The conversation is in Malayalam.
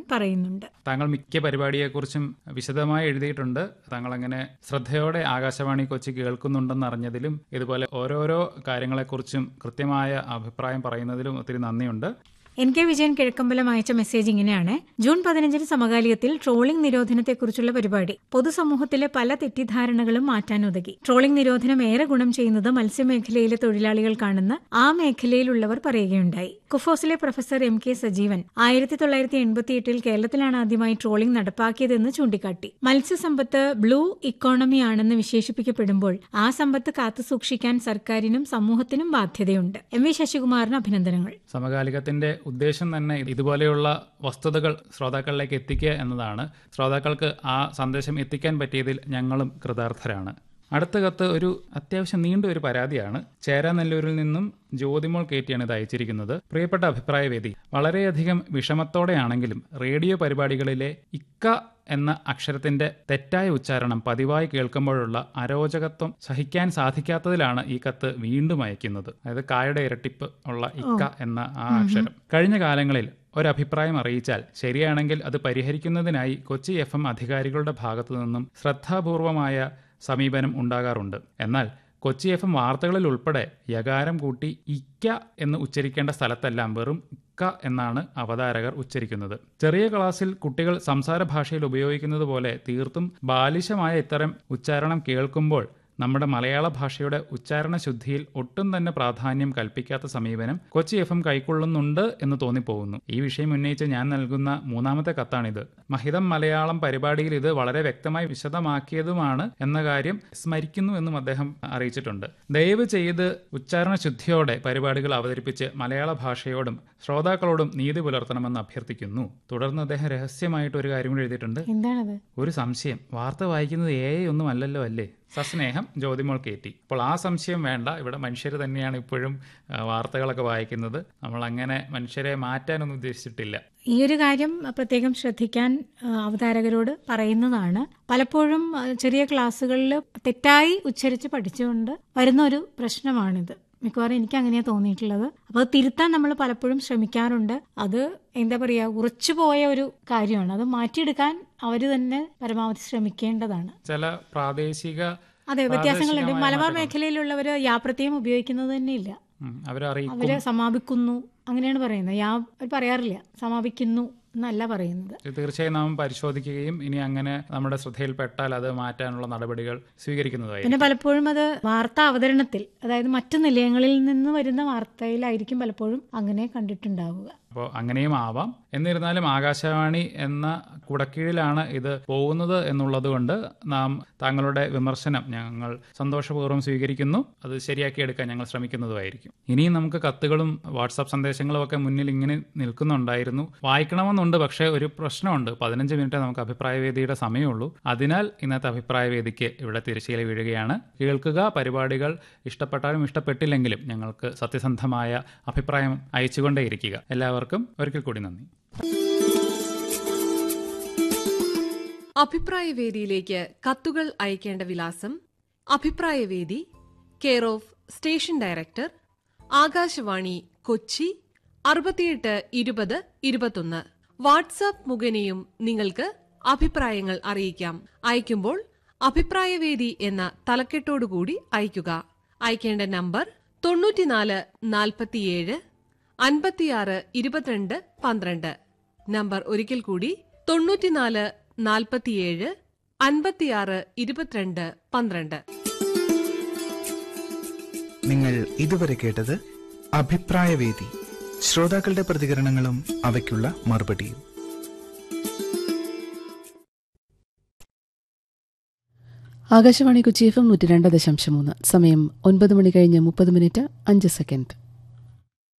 പറയുന്നുണ്ട് താങ്കൾ മിക്ക പരിപാടിയെക്കുറിച്ചും വിശദമായി എഴുതിയിട്ടുണ്ട് താങ്കൾ അങ്ങനെ ശ്രദ്ധയോടെ ആകാശവാണി കൊച്ചി കേൾക്കുന്നുണ്ടെന്ന് അറിഞ്ഞതിലും ഇതുപോലെ ഓരോരോ കാര്യങ്ങളെക്കുറിച്ചും കൃത്യമായ അഭിപ്രായം പറയുന്നതിലും ഒത്തിരി നന്ദിയുണ്ട് എൻ കെ വിജയൻ കിഴക്കമ്പലം അയച്ച മെസ്സേജ് ഇങ്ങനെയാണ് ജൂൺ പതിനഞ്ചിന് സമകാലികത്തിൽ ട്രോളിംഗ് നിരോധനത്തെക്കുറിച്ചുള്ള പരിപാടി പൊതുസമൂഹത്തിലെ പല തെറ്റിദ്ധാരണകളും മാറ്റാനുതകി ട്രോളിംഗ് നിരോധനം ഏറെ ഗുണം ചെയ്യുന്നത് മത്സ്യമേഖലയിലെ തൊഴിലാളികൾക്കാണെന്ന് ആ മേഖലയിലുള്ളവർ പറയുകയുണ്ടായി കുഫോസിലെ പ്രൊഫസർ എം കെ സജീവൻ ആയിരത്തി തൊള്ളായിരത്തി എൺപത്തിയെട്ടിൽ കേരളത്തിലാണ് ആദ്യമായി ട്രോളിംഗ് നടപ്പാക്കിയതെന്ന് ചൂണ്ടിക്കാട്ടി മത്സ്യസമ്പത്ത് ബ്ലൂ ഇക്കോണമി ആണെന്ന് വിശേഷിപ്പിക്കപ്പെടുമ്പോൾ ആ സമ്പത്ത് കാത്തുസൂക്ഷിക്കാൻ സർക്കാരിനും സമൂഹത്തിനും ബാധ്യതയുണ്ട് എം വി ശശികുമാറിന് അഭിനന്ദനങ്ങൾ സമകാലികത്തിന്റെ ഉദ്ദേശം തന്നെ ഇതുപോലെയുള്ള വസ്തുതകൾ ശ്രോതാക്കളിലേക്ക് എത്തിക്കുക എന്നതാണ് ശ്രോതാക്കൾക്ക് ആ സന്ദേശം എത്തിക്കാൻ പറ്റിയതിൽ ഞങ്ങളും കൃതാർത്ഥരാണ് അടുത്ത കത്ത് ഒരു അത്യാവശ്യം നീണ്ട ഒരു പരാതിയാണ് ചേരാനെല്ലൂരിൽ നിന്നും ജ്യോതിമോൾ കയറ്റിയാണ് ഇത് അയച്ചിരിക്കുന്നത് പ്രിയപ്പെട്ട അഭിപ്രായവേദി വളരെയധികം വിഷമത്തോടെയാണെങ്കിലും റേഡിയോ പരിപാടികളിലെ ഇക്ക എന്ന അക്ഷരത്തിന്റെ തെറ്റായ ഉച്ചാരണം പതിവായി കേൾക്കുമ്പോഴുള്ള അരോചകത്വം സഹിക്കാൻ സാധിക്കാത്തതിലാണ് ഈ കത്ത് വീണ്ടും അയക്കുന്നത് അതായത് കായുടെ ഇരട്ടിപ്പ് ഉള്ള ഇക്ക എന്ന ആ അക്ഷരം കഴിഞ്ഞ കാലങ്ങളിൽ ഒരഭിപ്രായം അറിയിച്ചാൽ ശരിയാണെങ്കിൽ അത് പരിഹരിക്കുന്നതിനായി കൊച്ചി എഫ് എം അധികാരികളുടെ ഭാഗത്തു നിന്നും ശ്രദ്ധാപൂർവമായ സമീപനം ഉണ്ടാകാറുണ്ട് എന്നാൽ കൊച്ചി എഫ് എം വാർത്തകളിൽ ഉൾപ്പെടെ യകാരം കൂട്ടി ഇക്ക എന്ന് ഉച്ചരിക്കേണ്ട സ്ഥലത്തെല്ലാം വെറും ഇക്ക എന്നാണ് അവതാരകർ ഉച്ചരിക്കുന്നത് ചെറിയ ക്ലാസ്സിൽ കുട്ടികൾ സംസാര ഭാഷയിൽ ഉപയോഗിക്കുന്നത് പോലെ തീർത്തും ബാലിശമായ ഇത്തരം ഉച്ചാരണം കേൾക്കുമ്പോൾ നമ്മുടെ മലയാള ഭാഷയുടെ ഉച്ചാരണ ശുദ്ധിയിൽ ഒട്ടും തന്നെ പ്രാധാന്യം കൽപ്പിക്കാത്ത സമീപനം കൊച്ചി എഫ് എം കൈക്കൊള്ളുന്നുണ്ട് എന്ന് തോന്നിപ്പോകുന്നു ഈ വിഷയം ഉന്നയിച്ച് ഞാൻ നൽകുന്ന മൂന്നാമത്തെ കത്താണിത് മഹിതം മലയാളം പരിപാടിയിൽ ഇത് വളരെ വ്യക്തമായി വിശദമാക്കിയതുമാണ് എന്ന കാര്യം സ്മരിക്കുന്നു എന്നും അദ്ദേഹം അറിയിച്ചിട്ടുണ്ട് ദയവ് ചെയ്ത് ഉച്ചാരണ ശുദ്ധിയോടെ പരിപാടികൾ അവതരിപ്പിച്ച് മലയാള ഭാഷയോടും ശ്രോതാക്കളോടും നീതി പുലർത്തണമെന്ന് അഭ്യർത്ഥിക്കുന്നു തുടർന്ന് അദ്ദേഹം രഹസ്യമായിട്ട് ഒരു കാര്യം കൂടി എഴുതിയിട്ടുണ്ട് എന്താണത് ഒരു സംശയം വാർത്ത വായിക്കുന്നത് ഏ ഒന്നും അല്ലല്ലോ അല്ലേ സസ്നേഹം ജ്യോതിമോൾ കയറ്റി അപ്പോൾ ആ സംശയം വേണ്ട ഇവിടെ മനുഷ്യർ തന്നെയാണ് ഇപ്പോഴും ആ, വാർത്തകളൊക്കെ വായിക്കുന്നത് നമ്മൾ അങ്ങനെ മനുഷ്യരെ മാറ്റാനൊന്നും ഉദ്ദേശിച്ചിട്ടില്ല ഈ ഒരു കാര്യം പ്രത്യേകം ശ്രദ്ധിക്കാൻ ആ, അവതാരകരോട് പറയുന്നതാണ് പലപ്പോഴും ആ, ചെറിയ ക്ലാസ്സുകളിൽ തെറ്റായി ഉച്ചരിച്ച് പഠിച്ചുകൊണ്ട് വരുന്ന ഒരു പ്രശ്നമാണിത് മിക്കവാറും എനിക്ക് അങ്ങനെയാണ് തോന്നിയിട്ടുള്ളത് അപ്പോൾ അത് തിരുത്താൻ നമ്മൾ പലപ്പോഴും ശ്രമിക്കാറുണ്ട് അത് എന്താ പറയുക ഉറച്ചു പോയ ഒരു കാര്യമാണ് അത് മാറ്റിയെടുക്കാൻ അവർ തന്നെ പരമാവധി ശ്രമിക്കേണ്ടതാണ് ചില പ്രാദേശിക അതെ വ്യത്യാസങ്ങളുണ്ട് പ്രാദേശികമായ മലബാർ മാറ്റങ്ങൾ. മേഖലയിലുള്ളവർ യാപ്രത്യം ഉപയോഗിക്കുന്നത് തന്നെ ഇല്ല ഉം, അവരെ അറിയിക്കും അവര് സമാപിക്കുന്നു അങ്ങനെയാണ് പറയുന്നത് യാ അവർ പറയാറില്ല സമാപിക്കുന്നു എന്നല്ല പറയുന്നത് ഇത് തീർച്ചയായും നാം പരിശോധിക്കുകയും ഇനി അങ്ങനെ നമ്മുടെ ശ്രദ്ധയിൽപ്പെട്ടാൽ അത് മാറ്റാനുള്ള നടപടികൾ സ്വീകരിക്കുന്നതായിരിക്കും പിന്നെ പലപ്പോഴും അത് വാർത്താ അവതരണത്തിൽ അതായത് മറ്റു നിലയങ്ങളിൽ നിന്ന് വരുന്ന വാർത്തയിലായിരിക്കും പലപ്പോഴും അങ്ങനെ കണ്ടിട്ടുണ്ടാവുക അപ്പോൾ അങ്ങനെയും ആവാം എന്നിരുന്നാലും ആകാശവാണി എന്ന കുടക്കീഴിലാണ് ഇത് പോകുന്നത് എന്നുള്ളത് കൊണ്ട് നാം താങ്കളുടെ വിമർശനം ഞങ്ങൾ സന്തോഷപൂർവ്വം സ്വീകരിക്കുന്നു അത് ശരിയാക്കിയെടുക്കാൻ ഞങ്ങൾ ശ്രമിക്കുന്നതുമായിരിക്കും ഇനിയും നമുക്ക് കത്തുകളും വാട്സാപ്പ് സന്ദേശങ്ങളും ഒക്കെ മുന്നിൽ ഇങ്ങനെ നിൽക്കുന്നുണ്ടായിരുന്നു വായിക്കണമെന്നുണ്ട് പക്ഷേ ഒരു പ്രശ്നമുണ്ട് പതിനഞ്ച് മിനിറ്റ് നമുക്ക് അഭിപ്രായവേദിയുടെ സമയമുള്ളൂ അതിനാൽ ഇന്നത്തെ അഭിപ്രായവേദിക്ക് ഇവിടെ തിരശ്ശീല വീഴുകയാണ് കേൾക്കുക പരിപാടികൾ ഇഷ്ടപ്പെട്ടാലും ഇഷ്ടപ്പെട്ടില്ലെങ്കിലും ഞങ്ങൾക്ക് സത്യസന്ധമായ അഭിപ്രായം അയച്ചുകൊണ്ടേയിരിക്കുക എല്ലാവർക്കും ഒരിക്കൽ കൂടി നന്ദി അഭിപ്രായവേദിയിലേക്ക് കത്തുകൾ അയക്കേണ്ട വിലാസം അഭിപ്രായവേദി care of station director Akashvani Kochi അറുപത്തിയെട്ട് ഇരുപത് ഇരുപത്തൊന്ന് വാട്സാപ്പ് മുഖേനയും നിങ്ങൾക്ക് അഭിപ്രായങ്ങൾ അറിയിക്കാം അയക്കുമ്പോൾ അഭിപ്രായവേദി എന്ന തലക്കെട്ടോടുകൂടി അയക്കുക അയക്കേണ്ട നമ്പർ തൊണ്ണൂറ്റിനാല് നാൽപ്പത്തിയേഴ് അൻപത്തിയാറ് ഇരുപത്തിരണ്ട് പന്ത്രണ്ട് നമ്പർ ഒരിക്കൽ കൂടി തൊണ്ണൂറ്റിനാല് നാൽപ്പത്തിയേഴ് അൻപത്തിയാറ് ഇരുപത്തിരണ്ട് പന്ത്രണ്ട് നിങ്ങൾ ഇതുവരെ കേട്ടത് അഭിപ്രായവേദി ശ്രോതാക്കളുടെ പ്രതികരണങ്ങളും അവയ്ക്കുള്ള മറുപടിയും ആകാശവാണി കൊച്ചി എഫ് എം നൂറ്റി രണ്ട് ദശാംശം മൂന്ന് സമയം ഒൻപത് മണി കഴിഞ്ഞ് മുപ്പത് മിനിറ്റ് അഞ്ച് സെക്കൻഡ്